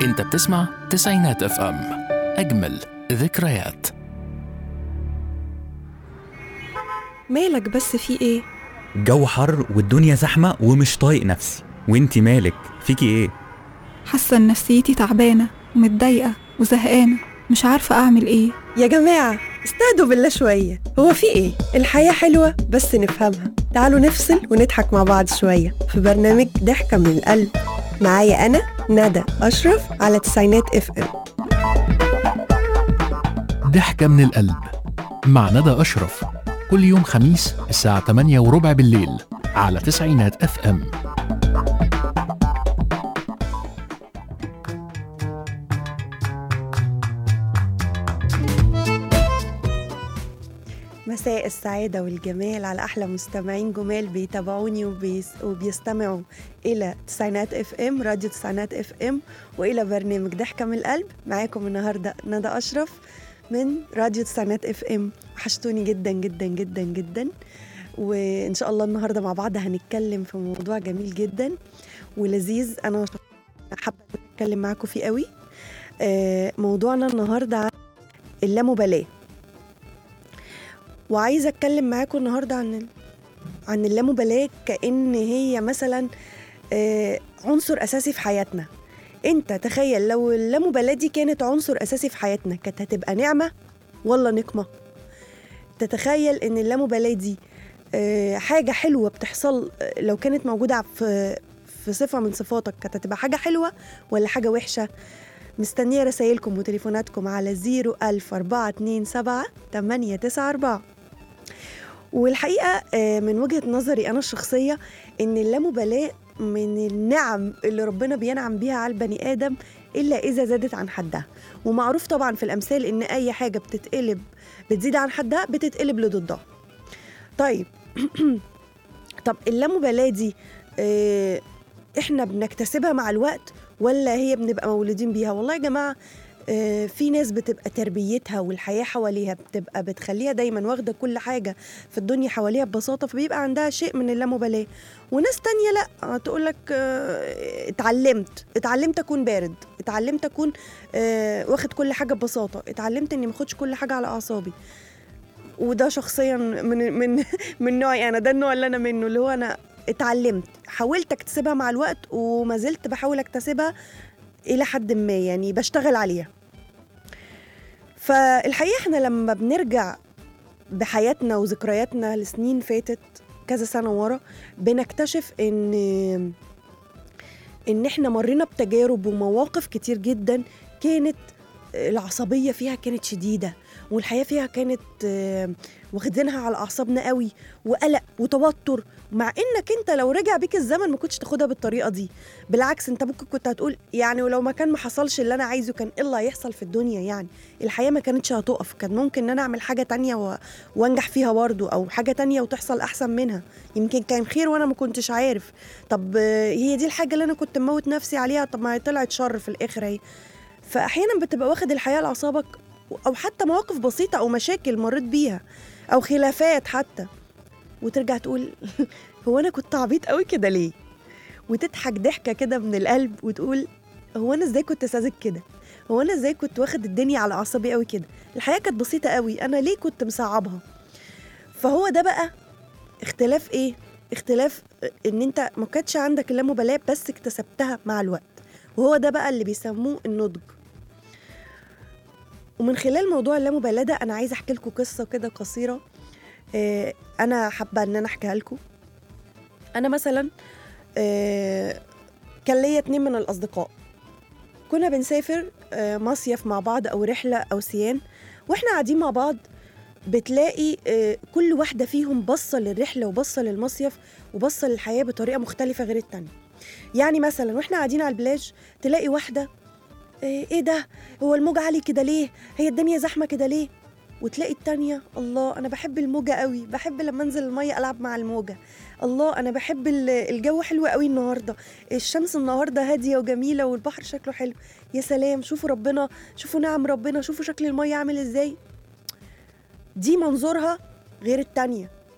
انت بتسمع تسعينات اف ام اجمل ذكريات مالك بس في ايه الجو حر والدنيا زحمة ومش طايق نفسي وانتي مالك فيكي ايه حاسه ان نفسيتي تعبانه ومتضايقه وزهقانه مش عارفه اعمل ايه يا جماعة استهدوا بالله شوية هو في ايه؟ الحياة حلوة بس نفهمها تعالوا نفصل ونضحك مع بعض شوية في برنامج ضحكة من القلب معايا أنا ندى أشرف على تسعينات اف ام ضحكة من القلب مع ندى أشرف كل يوم خميس الساعة 8 وربع بالليل على تسعينات اف ام مساء السعادة والجمال على أحلى مستمعين جمال بيتابعوني وبيس وبيستمعوا إلى تسعينات اف ام راديو تسعينات اف ام وإلى برنامج ضحكة من القلب معاكم النهاردة ندى أشرف من راديو تسعينات اف ام وحشتوني جدا جدا جدا جدا وإن شاء الله النهاردة مع بعض هنتكلم في موضوع جميل جدا ولذيذ أنا حابة أتكلم معاكم فيه قوي آه، موضوعنا النهاردة عن اللامبالاة وعايزه اتكلم معاكم النهارده عن ال- عن اللامبالاه كان هي مثلا آه، عنصر اساسي في حياتنا انت تخيل لو اللامبالاه دي كانت عنصر اساسي في حياتنا كانت هتبقى نعمه ولا نقمه تتخيل ان اللامبالاه دي آه، حاجه حلوه بتحصل آه، لو كانت موجوده في في صفه من صفاتك كانت هتبقى حاجه حلوه ولا حاجه وحشه مستنيه رسايلكم وتليفوناتكم على 01000 427 894 والحقيقه آه، من وجهه نظري انا الشخصيه ان اللامبالاه من النعم اللي ربنا بينعم بيها على البني ادم الا اذا زادت عن حدها ومعروف طبعا في الامثال ان اي حاجه بتتقلب بتزيد عن حدها بتتقلب لضدها طيب طب اللامبالاه دي آه، احنا بنكتسبها مع الوقت ولا هي بنبقى مولودين بيها والله يا جماعه آه، في ناس بتبقى تربيتها والحياة حواليها بتبقى بتخليها دايما واخدة كل حاجة في الدنيا حواليها ببساطة فبيبقى عندها شيء من اللامبالاة وناس تانية لا تقول لك اتعلمت اتعلمت اكون بارد اتعلمت اكون آه، واخد كل حاجة ببساطة اتعلمت اني ماخدش كل حاجة على اعصابي وده شخصيا من من من نوعي انا ده النوع اللي انا منه اللي هو انا اتعلمت حاولت اكتسبها مع الوقت وما زلت بحاول اكتسبها الى حد ما يعني بشتغل عليها فالحقيقه احنا لما بنرجع بحياتنا وذكرياتنا لسنين فاتت كذا سنه ورا بنكتشف ان ان احنا مرينا بتجارب ومواقف كتير جدا كانت العصبيه فيها كانت شديده والحياه فيها كانت آه، واخدينها على اعصابنا قوي وقلق وتوتر مع انك انت لو رجع بيك الزمن ما كنتش تاخدها بالطريقه دي بالعكس انت ممكن كنت هتقول يعني ولو ما كان ما حصلش اللي انا عايزه كان ايه اللي هيحصل في الدنيا يعني الحياه ما كانتش هتقف كان ممكن ان انا اعمل حاجه تانية و... وانجح فيها برضه او حاجه تانية وتحصل احسن منها يمكن كان خير وانا ما كنتش عارف طب آه، هي دي الحاجه اللي انا كنت مموت نفسي عليها طب ما هي طلعت شر في الاخر اهي فاحيانا بتبقى واخد الحياه لاعصابك او حتى مواقف بسيطه او مشاكل مريت بيها او خلافات حتى وترجع تقول هو انا كنت عبيط قوي كده ليه وتضحك ضحكه كده من القلب وتقول هو انا ازاي كنت ساذج كده هو انا ازاي كنت واخد الدنيا على اعصابي قوي كده الحياه كانت بسيطه قوي انا ليه كنت مصعبها فهو ده بقى اختلاف ايه اختلاف ان انت ما كانتش عندك اللامبالاه بس اكتسبتها مع الوقت وهو ده بقى اللي بيسموه النضج ومن خلال موضوع اللامبالاه ده انا عايزه احكي لكم قصه كده قصيره آه، انا حابه ان انا احكيها لكم انا مثلا آه، كان ليا اتنين من الاصدقاء كنا بنسافر آه، مصيف مع بعض او رحله او سيان واحنا قاعدين مع بعض بتلاقي آه، كل واحده فيهم بصه للرحله وبصه للمصيف وبصه للحياه بطريقه مختلفه غير التانيه يعني مثلا واحنا قاعدين على البلاج تلاقي واحده ايه إيه ده هو الموج عالي كده ليه هي الدنيا زحمه كده ليه وتلاقي التانية الله أنا بحب الموجة قوي بحب لما أنزل المية ألعب مع الموجة الله أنا بحب ال- الجو حلو قوي النهاردة الشمس النهاردة هادية وجميلة والبحر شكله حلو يا سلام شوفوا ربنا شوفوا نعم ربنا شوفوا شكل المية عامل إزاي دي منظورها غير التانية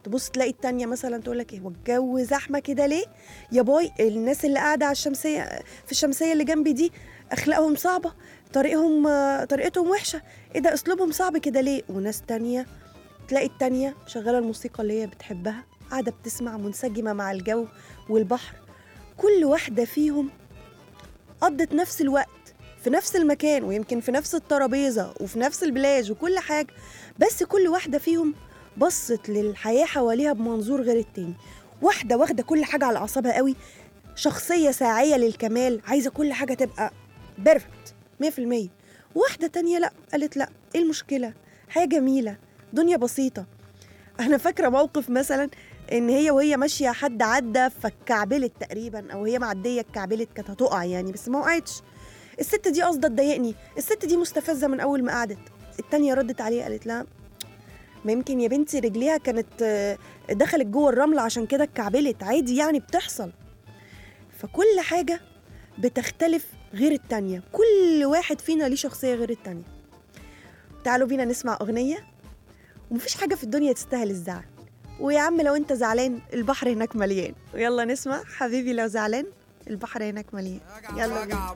تبص تلاقي التانية مثلا تقول لك ايه هو الجو زحمه كده ليه يا باي الناس اللي قاعده على الشمسيه في الشمسيه اللي جنبي دي اخلاقهم صعبه طريقهم آه، طريقتهم وحشه ايه ده اسلوبهم صعب كده ليه وناس تانية تلاقي التانية شغاله الموسيقى اللي هي بتحبها قاعده بتسمع منسجمه مع الجو والبحر كل واحده فيهم قضت نفس الوقت في نفس المكان ويمكن في نفس الترابيزه وفي نفس البلاج وكل حاجه بس كل واحده فيهم بصت للحياه حواليها بمنظور غير التاني واحده واخده كل حاجه على اعصابها قوي شخصيه ساعيه للكمال عايزه كل حاجه تبقى بيرفكت 100% واحده تانية لا قالت لا ايه المشكله حياه جميله دنيا بسيطه انا فاكره موقف مثلا ان هي وهي ماشيه حد عدى فاتكعبلت تقريبا او هي معديه اتكعبلت كانت هتقع يعني بس ما وقعتش الست دي قصدها تضايقني الست دي مستفزه من اول ما قعدت التانية ردت عليه قالت لها ما يمكن يا بنتي رجليها كانت آه، دخلت جوه الرمل عشان كده اتكعبلت عادي يعني بتحصل فكل حاجه بتختلف غير التانية كل واحد فينا ليه شخصيه غير التانية تعالوا بينا نسمع اغنيه ومفيش حاجه في الدنيا تستاهل الزعل ويا عم لو انت زعلان البحر هناك مليان ويلا نسمع حبيبي لو زعلان البحر هناك مليان يلا بينا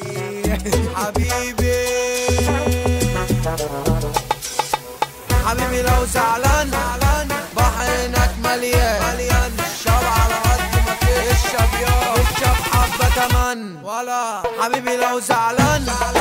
حبيبي حبيبي لو زعلان بحرك مليان مليان الشاب على قد ما تشرب يا اشرب حبة كمان ولا حبيبي لو زعلان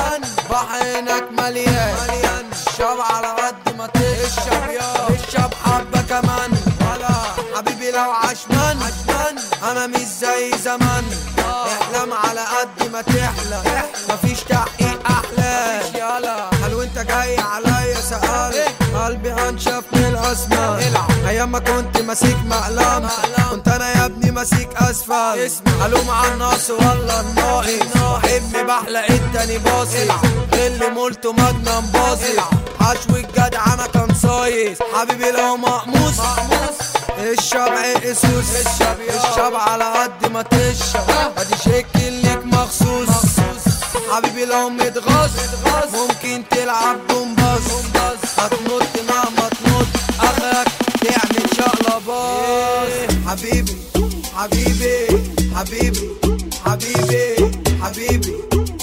بحرك مليان مليان الشاب على قد ما تشرب يا اشرب حبة كمان ولا حبيبي لو عشمان عشمان انا مش زي زمان احلم على قد ما تحلم مفيش تحقيق احلام يلا هل وانت جاي عليا سأل قلبي هنشف من الاسماء ايام ما كنت ماسك مقلم كنت انا يا ابني ماسك اسفل الوم على الناس ولا الناقص حبي بحلق التاني باصي اللي مولته مجنن باصي حشو الجدع انا كان صايص حبيبي لو مقموس الشبع اسوس الشب على قد ما تشرب ادي شكل ليك مخصوص حبيبي لو متغاظ ممكن تلعب جمباز هتنط مهما تنط اخرك تعمل شقلباز حبيبي حبيبي حبيبي حبيبي حبيبي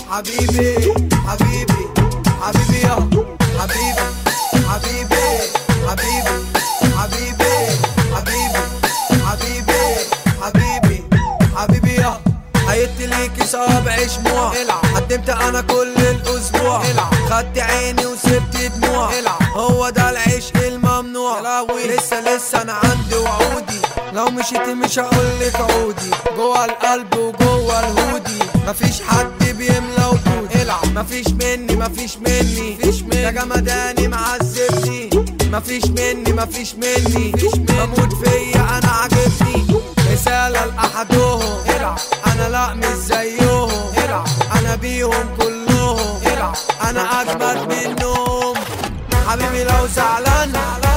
حبيبي حبيبي حبيبي يا حبيبي حبيبي حبيبي حبيبي حبيبي حبيبي حبيبي حبيبي يا عيدت ليكي صابع شموع قدمت انا كل الاسبوع خدت عيني وسبت دموع هو ده العشق الممنوع لسه لسه انا عندي وعودي لو مشيت مش هقولك عودي جوه القلب وجوه الهودي مفيش حد بيملى وجودي مفيش مني مفيش مني ده جمداني معذبني مفيش مني مفيش مني بموت فيا انا عاجبني رسالة لأحدهم انا لا مش زيهم انا بيهم كلهم انا اجمد منهم حبيبي لو زعلان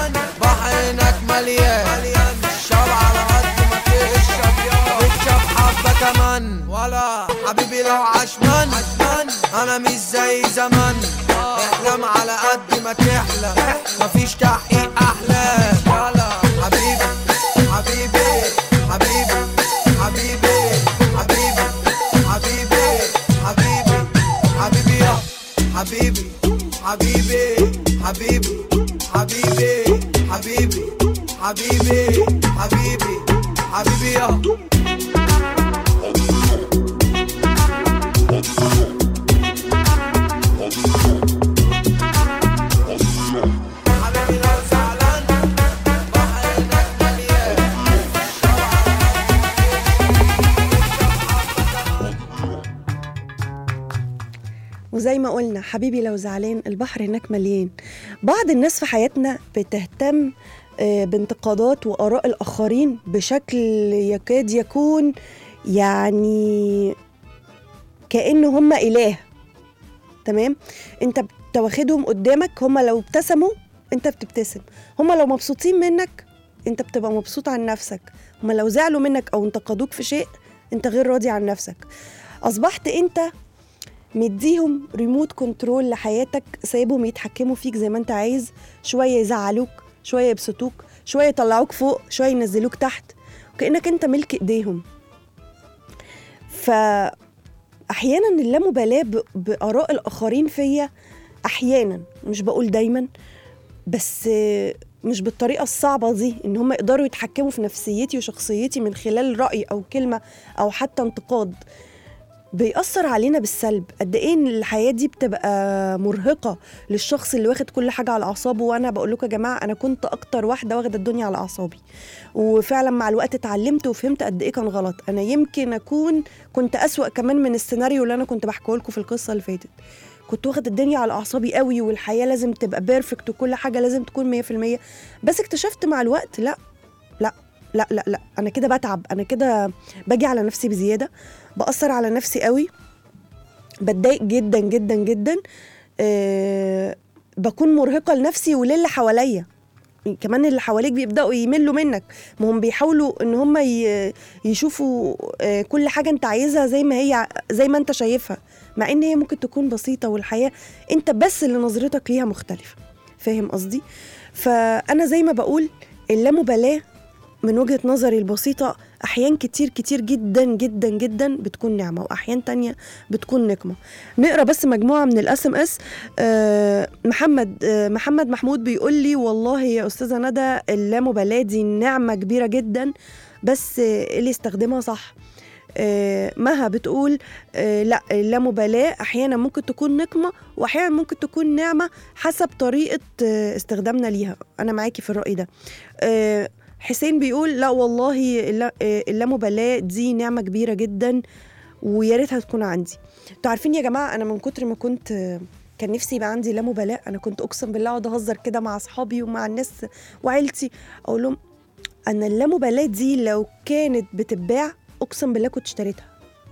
بحرك مليان الشاب على قد ما تشرب يا اشرب حبة كمان ولا حبيبي لو عشمان انا مش زي زمان احلم على قد ما تحلم مفيش تحقيق احلام يلا حبيبي حبيبي حبيبي حبيبي حبيبي حبيبي حبيبي حبيبي يا حبيبي حبيبي حبيبي حبيبي حبيبي حبيبي حبيبي حبيبي يا حبيبي لو زعلان بحرك مليان وزي ما قلنا حبيبي لو زعلان البحر هناك مليان بعض الناس في حياتنا بتهتم آه، بانتقادات وآراء الآخرين بشكل يكاد يكون يعني كأنه هم إله تمام انت بت- واخدهم قدامك هم لو ابتسموا انت بتبتسم هم لو مبسوطين منك انت بتبقى مبسوط عن نفسك هم لو زعلوا منك او انتقدوك في شيء انت غير راضي عن نفسك اصبحت انت مديهم ريموت كنترول لحياتك سايبهم يتحكموا فيك زي ما انت عايز شويه يزعلوك شويه يبسطوك شويه يطلعوك فوق شويه ينزلوك تحت وكانك انت ملك ايديهم فاحيانا اللامبالاه ب- باراء الاخرين فيا احيانا مش بقول دايما بس آه، مش بالطريقه الصعبه دي ان هم يقدروا يتحكموا في نفسيتي وشخصيتي من خلال راي او كلمه او حتى انتقاد بيأثر علينا بالسلب قد ايه ان الحياه دي بتبقى مرهقه للشخص اللي واخد كل حاجه على اعصابه وانا بقول لكم يا جماعه انا كنت اكتر واحده واخده الدنيا على اعصابي وفعلا مع الوقت اتعلمت وفهمت قد ايه كان غلط انا يمكن اكون كنت اسوأ كمان من السيناريو اللي انا كنت بحكيه لكم في القصه اللي فاتت كنت واخد الدنيا على اعصابي قوي والحياه لازم تبقى بيرفكت وكل حاجه لازم تكون 100% بس اكتشفت مع الوقت لا لا لا لا لا انا كده بتعب انا كده باجي على نفسي بزياده باثر على نفسي قوي بتضايق جدا جدا جدا أه بكون مرهقه لنفسي وللي حواليا كمان اللي حواليك بيبداوا يملوا منك ما هم بيحاولوا ان هم ي- يشوفوا آه، كل حاجه انت عايزها زي ما هي زي ما انت شايفها مع ان هي ممكن تكون بسيطه والحياه انت بس اللي نظرتك ليها مختلفه فاهم قصدي فانا زي ما بقول اللامبالاه من وجهه نظري البسيطه احيان كتير كتير جدا جدا جدا بتكون نعمه واحيان تانية بتكون نقمه نقرا بس مجموعه من الاس ام اس محمد آه، محمد محمود بيقول لي والله يا استاذه ندى اللامبالاه دي نعمه كبيره جدا بس آه، اللي يستخدمها صح آه، مها بتقول آه، لا اللامبالاه احيانا ممكن تكون نقمه واحيانا ممكن تكون نعمه حسب طريقه آه، استخدامنا ليها انا معاكي في الراي ده آه، حسين بيقول لا والله اللا- آه، اللامبالاه دي نعمه كبيره جدا ويا ريتها تكون عندي انتوا عارفين يا جماعه انا من كتر ما كنت آه، كان نفسي يبقى عندي لا مبالاه انا كنت اقسم بالله اقعد اهزر كده مع اصحابي ومع الناس وعيلتي اقول لهم انا اللامبالاه دي لو كانت بتتباع اقسم بالله كنت اشتريتها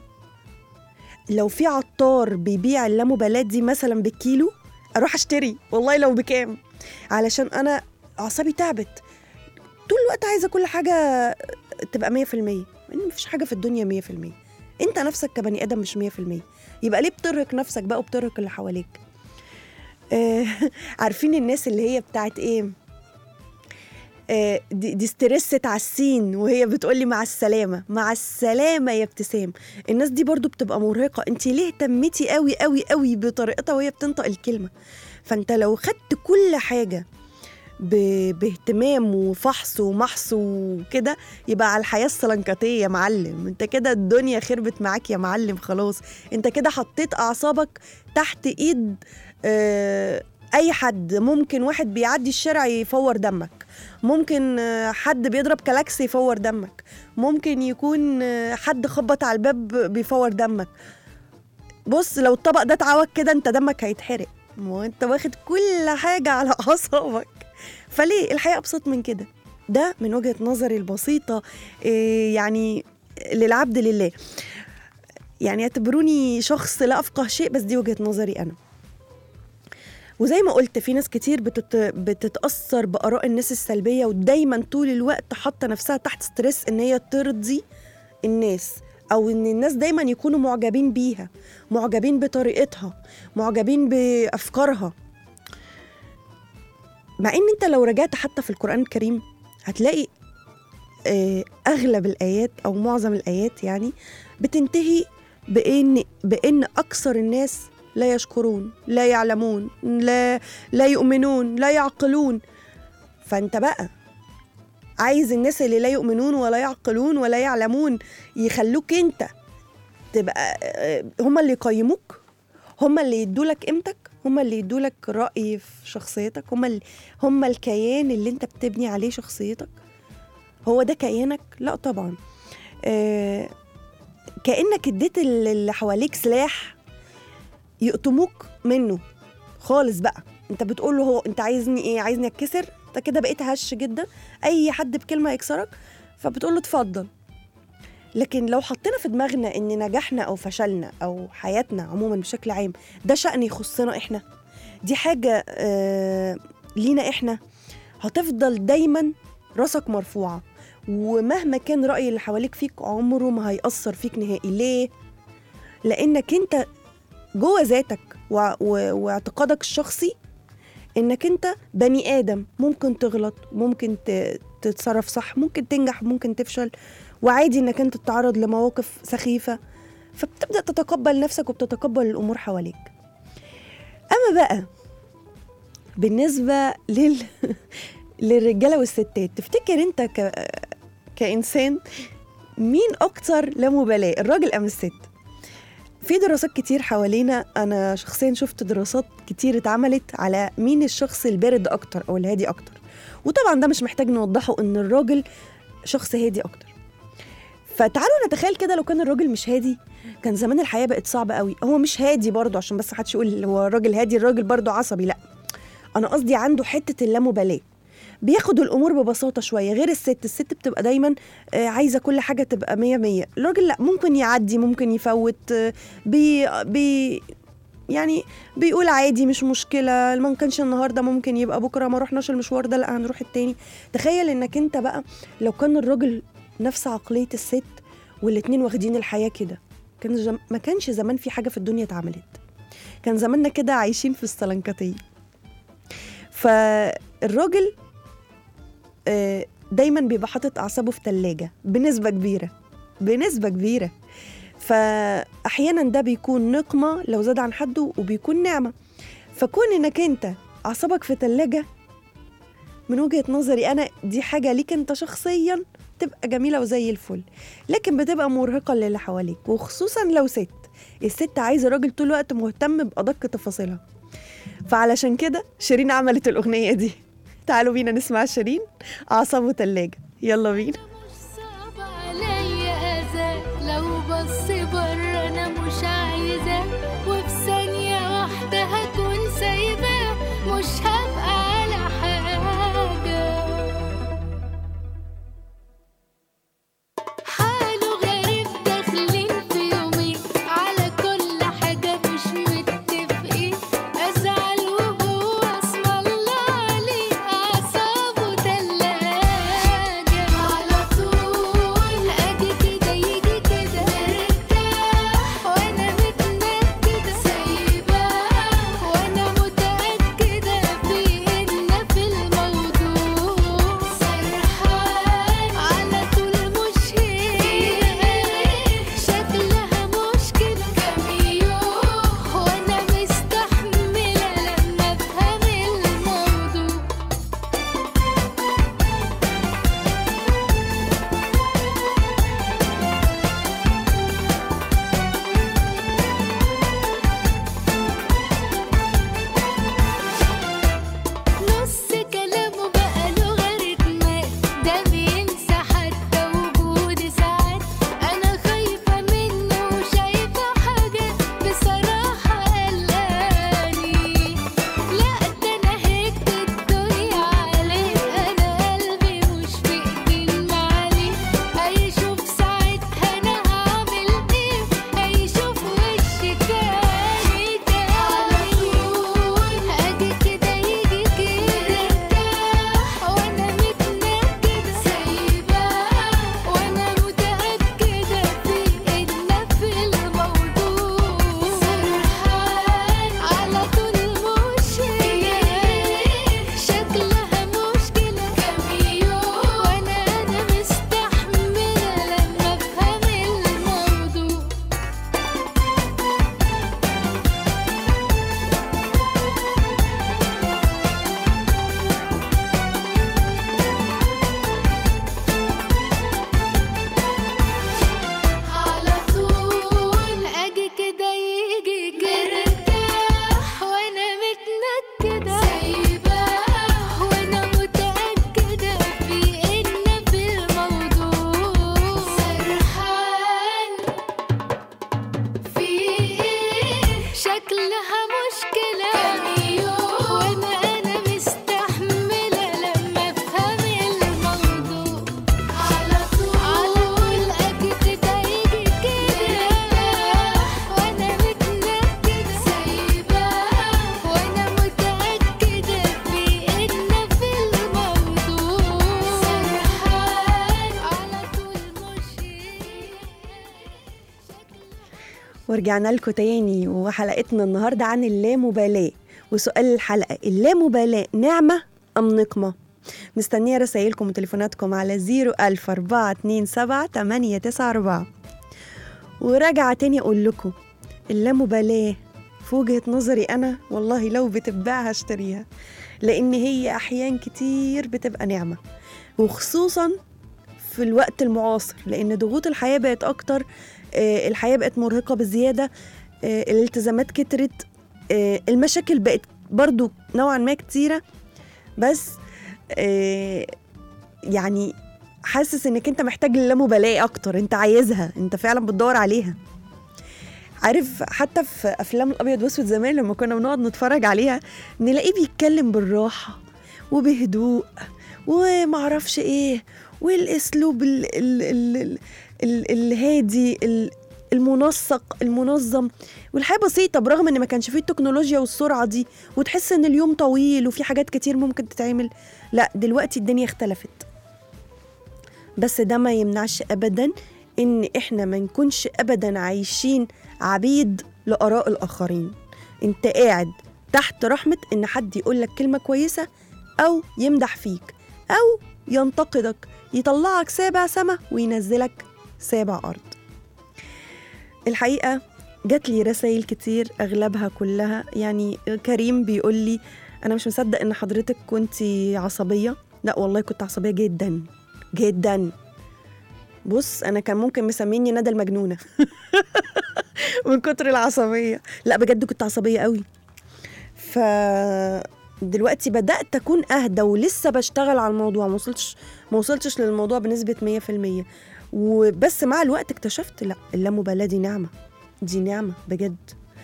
لو في عطار بيبيع اللامبالاه دي مثلا بالكيلو اروح اشتري والله لو بكام علشان انا اعصابي تعبت طول الوقت عايزه كل حاجه تبقى 100% ان مفيش حاجه في الدنيا 100% انت نفسك كبني ادم مش 100% يبقى ليه بترهق نفسك بقى وبترهق اللي حواليك آه، عارفين الناس اللي هي بتاعت ايه آه، دي, دي استرست على السين وهي بتقول لي مع السلامه مع السلامه يا ابتسام الناس دي برضو بتبقى مرهقه انت ليه اهتمتي قوي قوي قوي بطريقتها وهي بتنطق الكلمه فانت لو خدت كل حاجه ب... باهتمام وفحص ومحص وكده يبقى على الحياه السلنكاتيه يا معلم انت كده الدنيا خربت معاك يا معلم خلاص انت كده حطيت اعصابك تحت ايد آه، اي حد ممكن واحد بيعدي الشارع يفور دمك ممكن آه، حد بيضرب كلاكس يفور دمك ممكن يكون آه، حد خبط على الباب بيفور دمك بص لو الطبق ده اتعوج كده انت دمك هيتحرق ما هو انت واخد كل حاجه على اعصابك فليه الحياه ابسط من كده ده من وجهه نظري البسيطه إيه يعني للعبد لله يعني اعتبروني شخص لا افقه شيء بس دي وجهه نظري انا وزي ما قلت في ناس كتير بتت... بتتاثر باراء الناس السلبيه ودايما طول الوقت حاطه نفسها تحت ستريس ان هي ترضي الناس او ان الناس دايما يكونوا معجبين بيها معجبين بطريقتها معجبين بافكارها مع ان انت لو رجعت حتى في القران الكريم هتلاقي آه، اغلب الايات او معظم الايات يعني بتنتهي بان بان اكثر الناس لا يشكرون لا يعلمون لا لا يؤمنون لا يعقلون فانت بقى عايز الناس اللي لا يؤمنون ولا يعقلون ولا يعلمون يخلوك انت تبقى آه، هم اللي يقيموك هم اللي يدولك قيمتك هم اللي يدولك رأي في شخصيتك هم اللي هم الكيان اللي انت بتبني عليه شخصيتك هو ده كيانك لا طبعا آه كأنك اديت ال- اللي حواليك سلاح يقطموك منه خالص بقى انت بتقول له هو انت عايزني ايه عايزني اتكسر انت كده بقيت هش جدا اي حد بكلمه يكسرك فبتقول له اتفضل لكن لو حطينا في دماغنا ان نجاحنا او فشلنا او حياتنا عموما بشكل عام ده شأن يخصنا احنا دي حاجه آه لينا احنا هتفضل دايما راسك مرفوعه ومهما كان رأي اللي حواليك فيك عمره ما هيأثر فيك نهائي ليه؟ لأنك أنت جوه ذاتك و... و... واعتقادك الشخصي انك انت بني ادم ممكن تغلط ممكن ت- تتصرف صح ممكن تنجح ممكن تفشل وعادي انك انت تتعرض لمواقف سخيفه فبتبدا تتقبل نفسك وبتتقبل الامور حواليك اما بقى بالنسبه لل للرجاله والستات تفتكر انت ك... كانسان مين اكتر لا مبالاه الراجل ام الست في دراسات كتير حوالينا انا شخصيا شفت دراسات كتير اتعملت على مين الشخص البارد اكتر او الهادي اكتر وطبعا ده مش محتاج نوضحه ان الراجل شخص هادي اكتر فتعالوا نتخيل كده لو كان الراجل مش هادي كان زمان الحياه بقت صعبه قوي هو مش هادي برضه عشان بس محدش يقول هو الراجل هادي الراجل برضه عصبي لا انا قصدي عنده حته اللامبالاه بياخد الامور ببساطه شويه غير الست الست بتبقى دايما آه، عايزه كل حاجه تبقى مية مية الراجل لا ممكن يعدي ممكن يفوت آه، بي بي يعني بيقول عادي مش مشكله ما كانش النهارده ممكن يبقى بكره ما رحناش المشوار ده لا هنروح التاني تخيل انك انت بقى لو كان الراجل نفس عقليه الست والاتنين واخدين الحياه كده كان جم... ما كانش زمان في حاجه في الدنيا اتعملت كان زماننا كده عايشين في السلنكتيه فالراجل آه، دايما بيبقى حاطط اعصابه في ثلاجه بنسبه كبيره بنسبه كبيره فاحيانا ده بيكون نقمه لو زاد عن حده وبيكون نعمه فكون انك انت اعصابك في ثلاجه من وجهه نظري انا دي حاجه ليك انت شخصيا تبقى جميله وزي الفل لكن بتبقى مرهقه للي حواليك وخصوصا لو ست الست عايزه راجل طول الوقت مهتم بادق تفاصيلها فعلشان كده شيرين عملت الاغنيه دي تعالوا بينا نسمع شيرين اعصابه تلاجة يلا بينا صعب عليا اذى لو بص بره انا مش عايزاه وفي ثانيه واحده هكون سايباه مش هبقى على حاجه حاله غريب داخلين في يومين على كل حاجة مش متفقين أزعل وهو اسم الله عليه أعصابه تلاجة على طول أجي كده يجي كده مرتاح وأنا متنكدة سايباه وأنا متأكدة في إن في الموضوع سرحان على طول مش هي شكلها مشكلة كام يوم وأنا مستحملة لما أفهم الموضوع نص كلامه بقى لغة رتمات ده بينسى حتى وجودي ساعات أنا خايفة منه وشايفة حاجات بصراحة قلقاني لا ده أنا هكت الدنيا عليه أنا قلبي مش في إيدين معاليه هيشوف ساعتها أنا هعمل إيه هيشوف وشي تاني تاني أجي كده يجي كده ارتاح وأنا متنكدة سايباه وأنا متأكدة في إن في الموضوع سرحان على طول مش هي شكلها مشكلة كام يوم وأنا أنا مستحملة لما أفهم الموضوع على طول اجي كده يجي كده ارتاح وانا متنكده سايباه وانا متاكده في ان في الموضوع سرحان في ايه شكلها مشكله وانا انا مستحمله لما افهم الموضوع على طول اجي كده يجي كده وانا متنكده سايباه وانا متاكده في ان في الموضوع سرحان على طول مش ورجعنا لكم تاني وحلقتنا النهارده عن اللامبالاه وسؤال الحلقة اللامبالاة نعمة أم نقمة مستنية رسائلكم وتليفوناتكم على 01427 وراجعة تاني أقول لكم اللامبالاة في وجهة نظري أنا والله لو بتتباع هشتريها لأن هي أحيان كتير بتبقى نعمة وخصوصا في الوقت المعاصر لأن ضغوط الحياة بقت أكتر آه، الحياة بقت مرهقة بزيادة آه، الالتزامات كترت آه، المشاكل بقت برضو نوعا ما كتيرة بس آه، يعني حاسس انك انت محتاج للامبالاة اكتر انت عايزها انت فعلا بتدور عليها عارف حتى في افلام الابيض واسود زمان لما كنا بنقعد نتفرج عليها نلاقيه بيتكلم بالراحه وبهدوء ومعرفش ايه والاسلوب ال ال ال ال ال الهادي ال المنسق المنظم والحياه بسيطه برغم ان ما كانش فيه التكنولوجيا والسرعه دي وتحس ان اليوم طويل وفي حاجات كتير ممكن تتعمل لا دلوقتي الدنيا اختلفت بس ده ما يمنعش ابدا ان احنا ما نكونش ابدا عايشين عبيد لاراء الاخرين انت قاعد تحت رحمه ان حد يقول لك كلمه كويسه او يمدح فيك او ينتقدك يطلعك سابع سما وينزلك سابع ارض الحقيقه جات لي رسائل كتير اغلبها كلها يعني كريم بيقول لي انا مش مصدق ان حضرتك كنتي عصبيه لا والله كنت عصبيه جدا جدا بص انا كان ممكن مسميني ندى المجنونه من كتر العصبيه لا بجد كنت عصبيه قوي ف دلوقتي بدات اكون اهدى ولسه بشتغل على الموضوع ما وصلتش ما وصلتش للموضوع بنسبه 100% وبس مع الوقت اكتشفت لا اللامبالاه دي نعمه دي نعمه بجد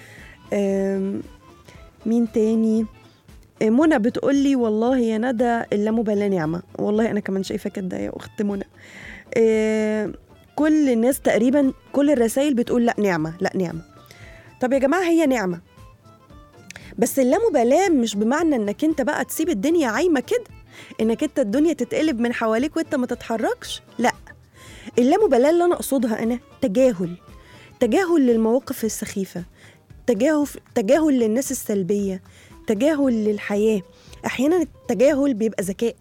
أم، مين تاني منى بتقول لي والله يا ندى اللامبالاه نعمه والله انا كمان شايفه كده يا اخت منى آه، كل الناس تقريبا كل الرسائل بتقول لا نعمه لا نعمه طب يا جماعه هي نعمه بس اللامبالاه مش بمعنى انك انت بقى تسيب الدنيا عايمه كده انك انت الدنيا تتقلب من حواليك وانت ما تتحركش لا اللامبالاه اللي انا اقصدها انا تجاهل تجاهل للمواقف السخيفه تجاهل تجاهل للناس السلبيه تجاهل للحياه احيانا التجاهل بيبقى ذكاء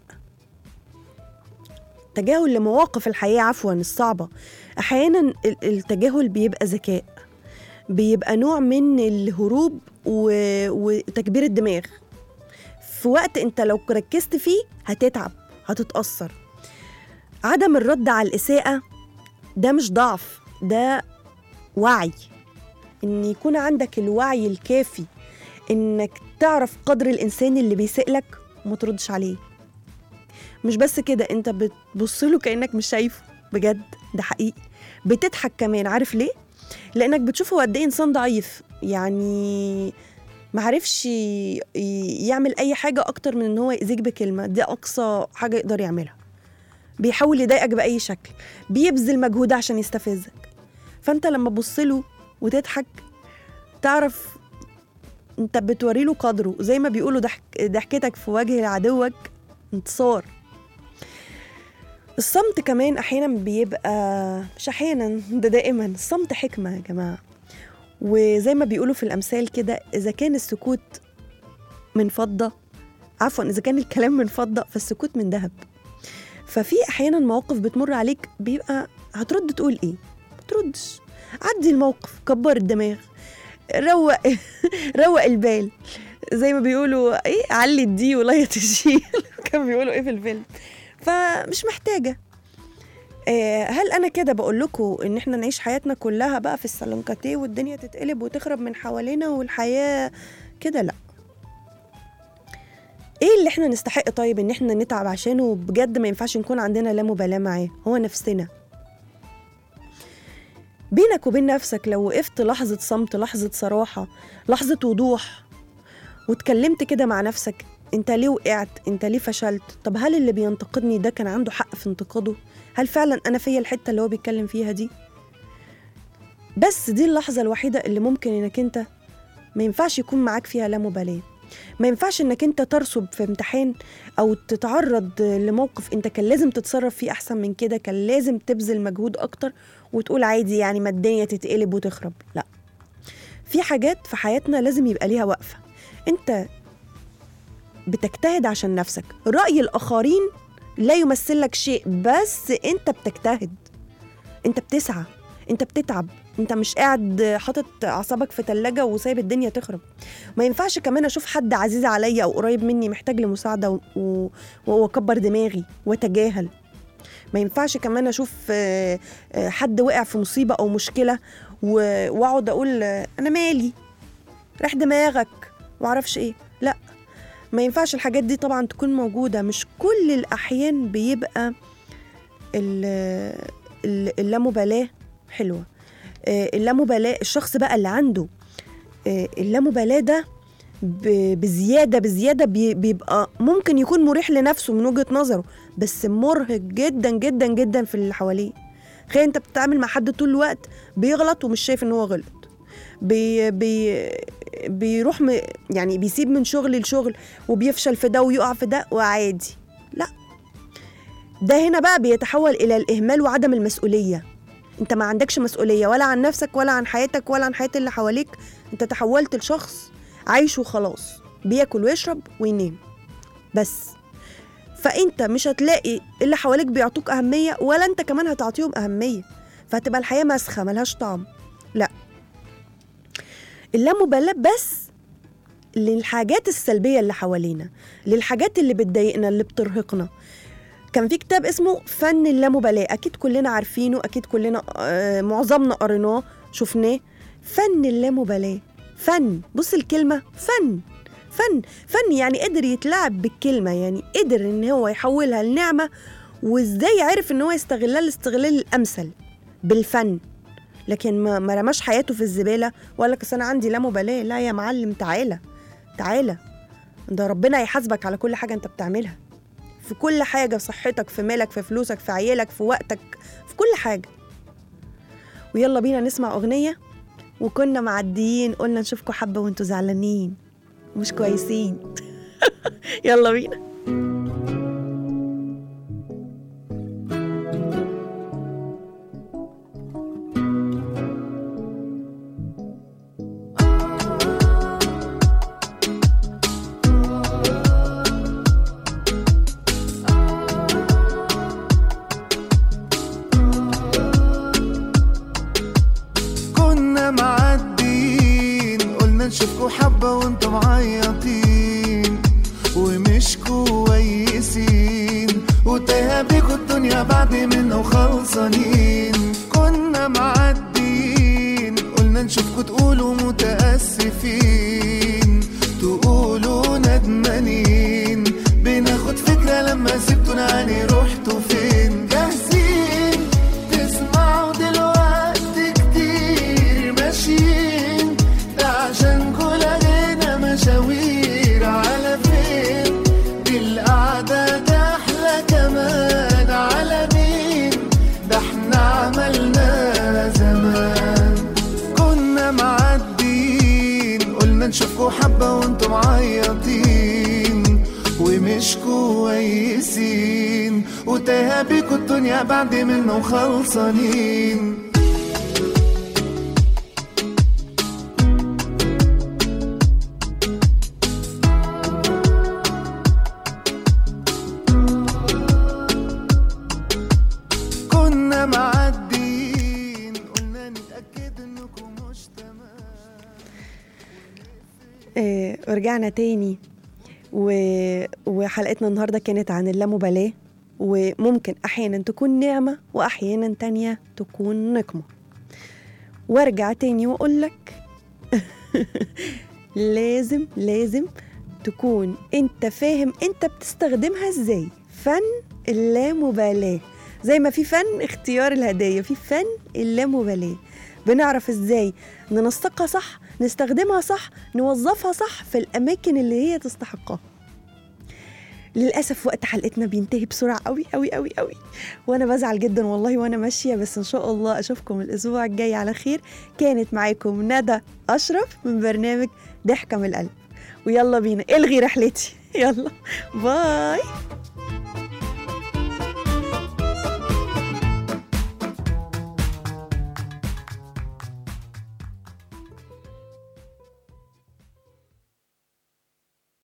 تجاهل لمواقف الحياه عفوا الصعبه احيانا ال- التجاهل بيبقى ذكاء بيبقى نوع من الهروب و- وتكبير الدماغ في وقت انت لو ركزت فيه هتتعب هتتأثر عدم الرد على الإساءة ده مش ضعف ده وعي إن يكون عندك الوعي الكافي إنك تعرف قدر الإنسان اللي بيسيء لك وما تردش عليه مش بس كده انت بتبص له كأنك مش شايفه بجد ده حقيقي بتضحك كمان عارف ليه؟ لأنك بتشوفه قد إيه إنسان ضعيف يعني معرفش ي- ي- يعمل أي حاجة أكتر من إن هو يأذيك بكلمة دي أقصى حاجة يقدر يعملها بيحاول يضايقك بأي شكل بيبذل مجهود عشان يستفزك فأنت لما تبص له وتضحك تعرف انت بتوري له قدره زي ما بيقولوا ضحك ضحكتك في وجه عدوك انتصار الصمت كمان احيانا بيبقى مش احيانا ده دائما الصمت حكمه يا جماعه وزي ما بيقولوا في الامثال كده اذا كان السكوت من فضه عفوا اذا كان الكلام من فضه فالسكوت من ذهب ففي احيانا مواقف بتمر عليك بيبقى هترد تقول ايه ما تردش عدي الموقف كبر الدماغ روق روق البال زي ما بيقولوا ايه علي الدي ولا تشيل كان بيقولوا ايه في الفيلم فمش محتاجه آه، هل انا كده بقول لكم ان احنا نعيش حياتنا كلها بقى في السالونكاتيه والدنيا تتقلب وتخرب من حوالينا والحياه كده لا ايه اللي احنا نستحق طيب ان احنا نتعب عشانه بجد ما ينفعش نكون عندنا لا مبالاه معاه هو نفسنا بينك وبين نفسك لو وقفت لحظة صمت لحظة صراحة لحظة وضوح واتكلمت كده مع نفسك انت ليه وقعت انت ليه فشلت طب هل اللي بينتقدني ده كان عنده حق في انتقاده هل فعلا انا فيا الحتة اللي هو بيتكلم فيها دي بس دي اللحظة الوحيدة اللي ممكن انك انت ما ينفعش يكون معاك فيها لا مبالاة ما ينفعش انك انت ترسب في امتحان او تتعرض لموقف انت كان لازم تتصرف فيه احسن من كده كان لازم تبذل مجهود اكتر وتقول عادي يعني ما الدنيا تتقلب وتخرب لا في حاجات في حياتنا لازم يبقى ليها وقفه انت بتجتهد عشان نفسك رأي الآخرين لا يمثل لك شيء بس انت بتجتهد انت بتسعى انت بتتعب انت مش قاعد حاطط اعصابك في تلاجة وسايب الدنيا تخرب ما ينفعش كمان اشوف حد عزيز عليا او قريب مني محتاج لمساعده و- و- واكبر دماغي واتجاهل ما ينفعش كمان اشوف آه، آه، حد وقع في مصيبه او مشكله و- واقعد اقول آه، انا مالي ريح دماغك معرفش ايه لا ما ينفعش الحاجات دي طبعا تكون موجوده مش كل الاحيان بيبقى ال- ال- اللامبالاه حلوه آه، اللامبالاه الشخص بقى اللي عنده آه، اللامبالاه ده ب- بزياده بزياده بي- بيبقى ممكن يكون مريح لنفسه من وجهه نظره بس مرهق جدا جدا جدا في اللي حواليه تخيل انت بتتعامل مع حد طول الوقت بيغلط ومش شايف ان هو غلط بي بي بيروح م يعني بيسيب من شغل لشغل وبيفشل في ده ويقع في ده وعادي لا ده هنا بقى بيتحول الى الاهمال وعدم المسؤوليه انت ما عندكش مسؤوليه ولا عن نفسك ولا عن حياتك ولا عن حياه اللي حواليك انت تحولت لشخص عايش وخلاص بياكل ويشرب وينام بس فانت مش هتلاقي اللي حواليك بيعطوك اهميه ولا انت كمان هتعطيهم اهميه فهتبقى الحياه مسخه ملهاش طعم لا اللامبالاه بس للحاجات السلبيه اللي حوالينا للحاجات اللي بتضايقنا اللي بترهقنا كان في كتاب اسمه فن اللامبالاه اكيد كلنا عارفينه اكيد كلنا آه، معظمنا قريناه شفناه فن اللامبالاه فن بص الكلمه فن فن فن يعني قدر يتلعب بالكلمه يعني قدر ان هو يحولها لنعمه وازاي عرف ان هو يستغلها الاستغلال الامثل بالفن لكن ما, ما رماش حياته في الزباله وقال لك أصل انا عندي لا مبالاه لا يا معلم تعالى تعالى ده ربنا يحاسبك على كل حاجه انت بتعملها في كل حاجه في صحتك في مالك في فلوسك في عيالك في وقتك في كل حاجه ويلا بينا نسمع اغنيه وكنا معديين قلنا نشوفكم حبه وانتوا زعلانين مش كويسين يلا بينا كنا معدين قلنا نشوفكوا حبة وانتوا معيطين ومش كويسين وتايه بيكوا الدنيا بعد منه خلصانين كنا معدين قلنا نشوفكوا تقولوا متأسفين تقولوا ندمانين بناخد فكرة لما سبتونا عني رحتوا فين جاهزين تسمعوا دلوقتي كتير ماشيين ده عشان كل علينا مشاوير على فين دي القعدة تحلى كمان على مين ده احنا عملنا زمان كنا معدين قلنا نشوفكوا حبة وانتوا معيطين ومش كويسين وتايه بيكوا الدنيا بعد منه خلصانين كنا معدين قلنا نتأكد انكم مش تمام آه، ورجعنا تاني و... وحلقتنا النهاردة كانت عن اللامبالاة وممكن أحيانا تكون نعمة وأحيانا تانية تكون نقمة وارجع تاني وأقول لك لازم لازم تكون انت فاهم انت بتستخدمها ازاي فن اللامبالاة زي ما في فن اختيار الهدايا في فن اللامبالاة بنعرف ازاي ننسقها صح نستخدمها صح نوظفها صح في الأماكن اللي هي تستحقها للأسف وقت حلقتنا بينتهي بسرعة قوي قوي قوي قوي وأنا بزعل جدا والله وأنا ماشية بس إن شاء الله أشوفكم الأسبوع الجاي على خير كانت معاكم ندى أشرف من برنامج ضحكة من القلب ويلا بينا الغي رحلتي يلا باي